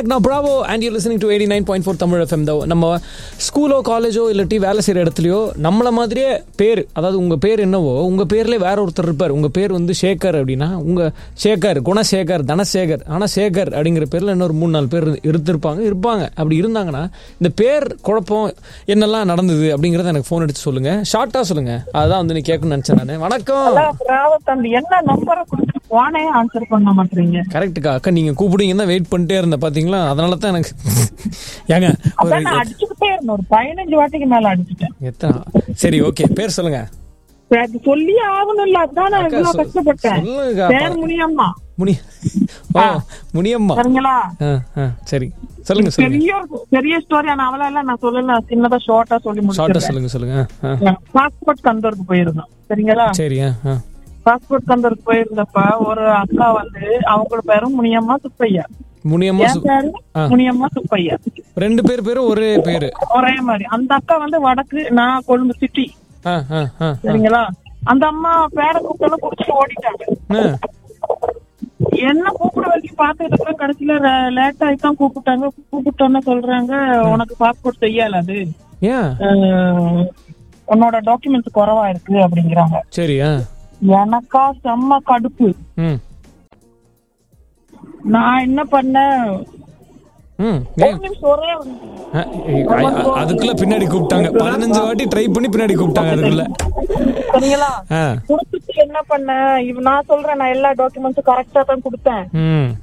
Back நான் Bravo and you listening to eighty nine point four Tamil FM தான் நம்ம ஸ்கூலோ காலேஜோ இல்லாட்டி வேலை செய்கிற இடத்துலையோ நம்மள மாதிரியே பேர் அதாவது உங்கள் பேர் என்னவோ உங்கள் பேர்லேயே வேற ஒருத்தர் இருப்பார் உங்கள் பேர் வந்து சேகர் அப்படின்னா உங்கள் சேகர் குணசேகர் தனசேகர் ஆனால் சேகர் அப்படிங்கிற பேரில் இன்னொரு மூணு நாலு பேர் இருந்திருப்பாங்க இருப்பாங்க அப்படி இருந்தாங்கன்னா இந்த பேர் குழப்பம் என்னெல்லாம் நடந்தது அப்படிங்கிறத எனக்கு ஃபோன் அடிச்சு சொல்லுங்கள் ஷார்ட்டாக சொல்லுங்கள் அதுதான் வந்து நீ கேட்கணும்னு நினச்சேன் நான் வணக்கம் ராவத் அந்த என்ன நம்பரை கொடுத்து போனே ஆன்சர் பண்ண மாட்டீங்க கரெக்டுக்கா அக்கா நீங்க கூப்பிடுங்க தான் வெயிட் பண்ணிட்டே இருந்தேன் பாத்தீங்களா அதனால தான் எனக்கு ஏங்க ஒரு அதான் நான் அடிச்சுக்கிட்டே இருந்தேன் ஒரு பதினஞ்சு வாட்டிக்கு மேல அடிச்சுட்டேன் எத்தனை சரி ஓகே பேர் சொல்லுங்க சரி, அது சொல்லி ஆகணும் இல்ல அதான் நான் அக்கா, இவ்வளவு சொல்- கஷ்டப்பட்டேன் சொல்லுங்கக்கா. பேர் முடியம்மா முனி ஓ முனியம்மா சரிங்களா ஆ ஆ சரி சொல்லுங்க சொல்லுங்க பெரிய பெரிய ஸ்டோரி ஆனா அவள எல்லாம் நான் சொல்லல சின்னதா ஷார்ட்டா சொல்லி ஷார்ட்டா முடிச்சிடுறேன் சொல்லுங்க சொல்லுங்க ஆ, ஆ. பாஸ்போர்ட் கந்தூருக்கு போயிருந்தோம் சரிங்களா சரி ஆ ஆ பாஸ்போர்ட் கந்தூருக்கு போயிருந்தப்ப ஒரு அக்கா வந்து அவங்களோட பேரும் முனியம்மா சுப்பையா முனியம்மா என் சு- பேரு ஆ. முனியம்மா சுப்பையா ரெண்டு பேர் பேரும் ஒரே பேரு ஒரே மாதிரி அந்த அக்கா வந்து வடக்கு நான் கொழும்பு சிட்டி ஆ ஆ ஆ ஆ. சரிங்களா அந்த அம்மா பேர கூப்பிட்டாலும் குடிச்சிட்டு ஓடிட்டாங்க ஆ. என்ன கூப்பிட வரைக்கும் பாத்துட்டு இருக்கேன் கடைசியில லேட் ஆகி தான் கூப்பிட்டாங்க கூப்பிட்டோன்னு சொல்றாங்க உனக்கு பாஸ்போர்ட் செய்யல அது ஏன் அஹ், உன்னோட டாக்குமெண்ட்ஸ் குறவா இருக்கு அப்படிங்கிறாங்க சரி ஆ எனக்கா செம்ம கடுப்பு ம் நான் என்ன பண்ணேன் ம் ஒரு ஏன் நிமிஷம் ஒரே ஒரு நிமிஷம். ஆ, ஏய், ஐ- அ- அதுக்குள்ள பின்னாடி கூப்பிட்டாங்க பதினஞ்சு வாட்டி ட்ரை பண்ணி பின்னாடி கூப்பிட்டாங்க அதுக்குள்ள சரிங்களா ஆ கொடுத்துட்டு என்ன பண்ணேன் இவ நான் சொல்றேன் நான் எல்லா டாக்குமெண்ட்ஸும் கரெக்டா தான் கொடுத்தேன் ம்